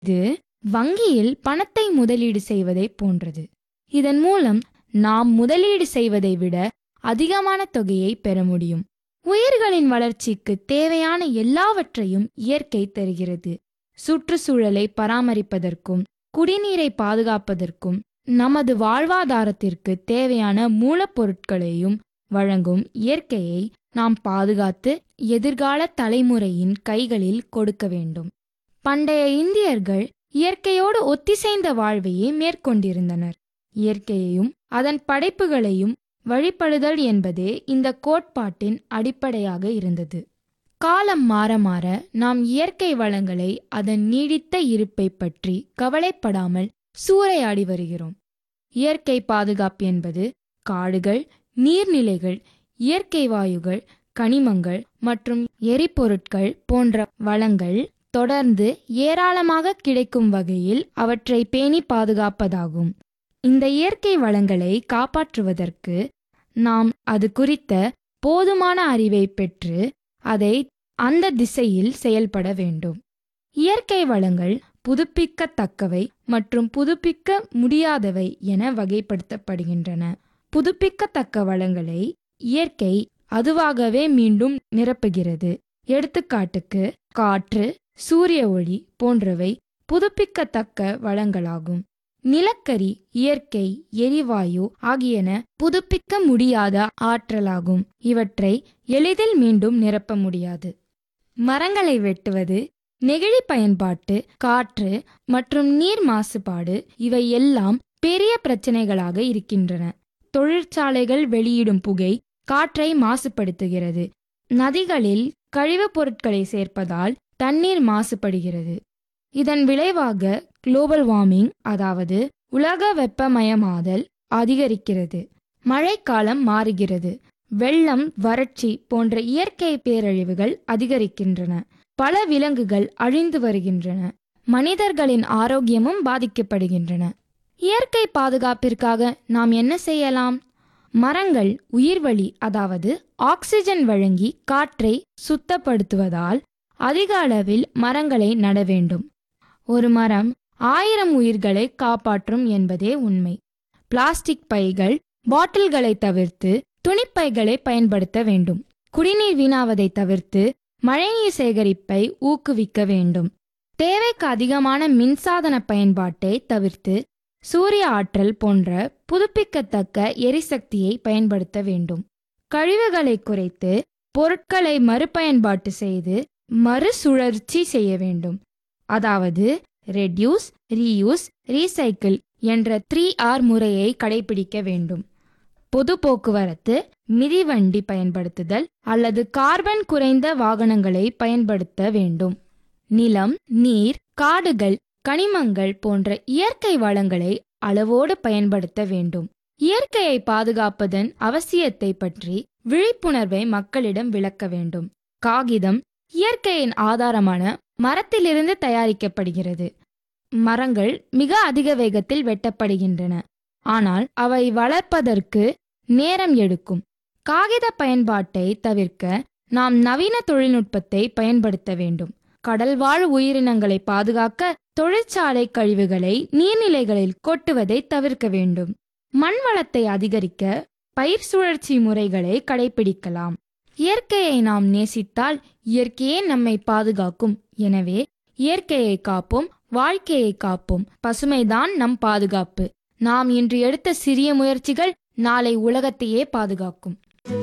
இது வங்கியில் பணத்தை முதலீடு செய்வதை போன்றது இதன் மூலம் நாம் முதலீடு செய்வதை விட அதிகமான தொகையை பெற முடியும் உயிர்களின் வளர்ச்சிக்கு தேவையான எல்லாவற்றையும் இயற்கை தருகிறது சுற்றுச்சூழலை பராமரிப்பதற்கும் குடிநீரை பாதுகாப்பதற்கும் நமது வாழ்வாதாரத்திற்கு தேவையான மூலப்பொருட்களையும் வழங்கும் இயற்கையை நாம் பாதுகாத்து எதிர்கால தலைமுறையின் கைகளில் கொடுக்க வேண்டும் பண்டைய இந்தியர்கள் இயற்கையோடு ஒத்திசைந்த வாழ்வையே மேற்கொண்டிருந்தனர் இயற்கையையும் அதன் படைப்புகளையும் வழிபடுதல் என்பதே இந்த கோட்பாட்டின் அடிப்படையாக இருந்தது காலம் மாற மாற நாம் இயற்கை வளங்களை அதன் நீடித்த இருப்பை பற்றி கவலைப்படாமல் சூறையாடி வருகிறோம் இயற்கை பாதுகாப்பு என்பது காடுகள் நீர்நிலைகள் இயற்கை வாயுகள் கனிமங்கள் மற்றும் எரிபொருட்கள் போன்ற வளங்கள் தொடர்ந்து ஏராளமாக கிடைக்கும் வகையில் அவற்றை பேணி பாதுகாப்பதாகும் இந்த இயற்கை வளங்களை காப்பாற்றுவதற்கு நாம் அது குறித்த போதுமான அறிவை பெற்று அதை அந்த திசையில் செயல்பட வேண்டும் இயற்கை வளங்கள் புதுப்பிக்கத்தக்கவை மற்றும் புதுப்பிக்க முடியாதவை என வகைப்படுத்தப்படுகின்றன புதுப்பிக்கத்தக்க வளங்களை இயற்கை அதுவாகவே மீண்டும் நிரப்புகிறது எடுத்துக்காட்டுக்கு காற்று சூரிய ஒளி போன்றவை புதுப்பிக்கத்தக்க வளங்களாகும் நிலக்கரி இயற்கை எரிவாயு ஆகியன புதுப்பிக்க முடியாத ஆற்றலாகும் இவற்றை எளிதில் மீண்டும் நிரப்ப முடியாது மரங்களை வெட்டுவது நெகிழி பயன்பாட்டு காற்று மற்றும் நீர் மாசுபாடு இவை எல்லாம் பெரிய பிரச்சனைகளாக இருக்கின்றன தொழிற்சாலைகள் வெளியிடும் புகை காற்றை மாசுபடுத்துகிறது நதிகளில் கழிவுப் பொருட்களை சேர்ப்பதால் தண்ணீர் மாசுபடுகிறது இதன் விளைவாக குளோபல் வார்மிங் அதாவது உலக வெப்பமயமாதல் அதிகரிக்கிறது மழைக்காலம் மாறுகிறது வெள்ளம் வறட்சி போன்ற இயற்கை பேரழிவுகள் அதிகரிக்கின்றன பல விலங்குகள் அழிந்து வருகின்றன மனிதர்களின் ஆரோக்கியமும் பாதிக்கப்படுகின்றன இயற்கை பாதுகாப்பிற்காக நாம் என்ன செய்யலாம் மரங்கள் உயிர்வழி அதாவது ஆக்சிஜன் வழங்கி காற்றை சுத்தப்படுத்துவதால் அதிக அளவில் மரங்களை நட வேண்டும் ஒரு மரம் ஆயிரம் உயிர்களை காப்பாற்றும் என்பதே உண்மை பிளாஸ்டிக் பைகள் பாட்டில்களை தவிர்த்து துணிப்பைகளை பயன்படுத்த வேண்டும் குடிநீர் வீணாவதை தவிர்த்து மழைநீர் சேகரிப்பை ஊக்குவிக்க வேண்டும் தேவைக்கு அதிகமான மின்சாதன பயன்பாட்டை தவிர்த்து சூரிய ஆற்றல் போன்ற புதுப்பிக்கத்தக்க எரிசக்தியை பயன்படுத்த வேண்டும் கழிவுகளை குறைத்து பொருட்களை மறுபயன்பாட்டு செய்து மறுசுழற்சி செய்ய வேண்டும் அதாவது ரெடியூஸ் ரீயூஸ் ரீசைக்கிள் என்ற த்ரீ ஆர் முறையை கடைபிடிக்க வேண்டும் பொது போக்குவரத்து மிதிவண்டி பயன்படுத்துதல் அல்லது கார்பன் குறைந்த வாகனங்களை பயன்படுத்த வேண்டும் நிலம் நீர் காடுகள் கனிமங்கள் போன்ற இயற்கை வளங்களை அளவோடு பயன்படுத்த வேண்டும் இயற்கையை பாதுகாப்பதன் அவசியத்தை பற்றி விழிப்புணர்வை மக்களிடம் விளக்க வேண்டும் காகிதம் இயற்கையின் ஆதாரமான மரத்திலிருந்து தயாரிக்கப்படுகிறது மரங்கள் மிக அதிக வேகத்தில் வெட்டப்படுகின்றன ஆனால் அவை வளர்ப்பதற்கு நேரம் எடுக்கும் காகித பயன்பாட்டை தவிர்க்க நாம் நவீன தொழில்நுட்பத்தை பயன்படுத்த வேண்டும் கடல்வாழ் உயிரினங்களை பாதுகாக்க தொழிற்சாலை கழிவுகளை நீர்நிலைகளில் கொட்டுவதை தவிர்க்க வேண்டும் மண் வளத்தை அதிகரிக்க பயிர் சுழற்சி முறைகளை கடைபிடிக்கலாம் இயற்கையை நாம் நேசித்தால் இயற்கையே நம்மை பாதுகாக்கும் எனவே இயற்கையை காப்போம் வாழ்க்கையை காப்போம் பசுமைதான் நம் பாதுகாப்பு நாம் இன்று எடுத்த சிறிய முயற்சிகள் நாளை உலகத்தையே பாதுகாக்கும்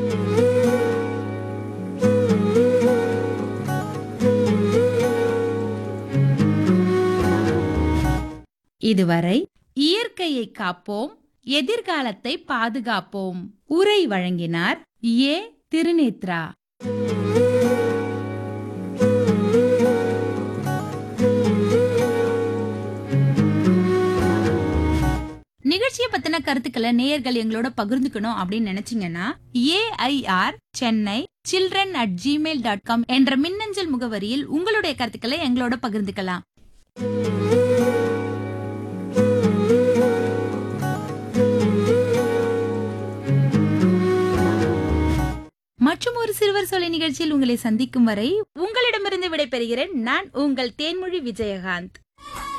இதுவரை இயற்கையை காப்போம் எதிர்காலத்தை பாதுகாப்போம் உரை வழங்கினார் ஏ திருநேத்ரா நிகழ்ச்சியை பத்தின கருத்துக்களை நேயர்கள் எங்களோட பகிர்ந்துக்கணும் அப்படின்னு நினைச்சீங்கன்னா AIR Chennai children at Gmail dot com என்ற மின்னஞ்சல் முகவரியில் உங்களுடைய கருத்துக்களை எங்களோட பகிர்ந்துக்கலாம் மற்றும் ஒரு சிறுவர் சொலை நிகழ்ச்சியில் உங்களை சந்திக்கும் வரை உங்களிடமிருந்து விடைபெறுகிறேன் நான் உங்கள் தேன்மொழி விஜயகாந்த்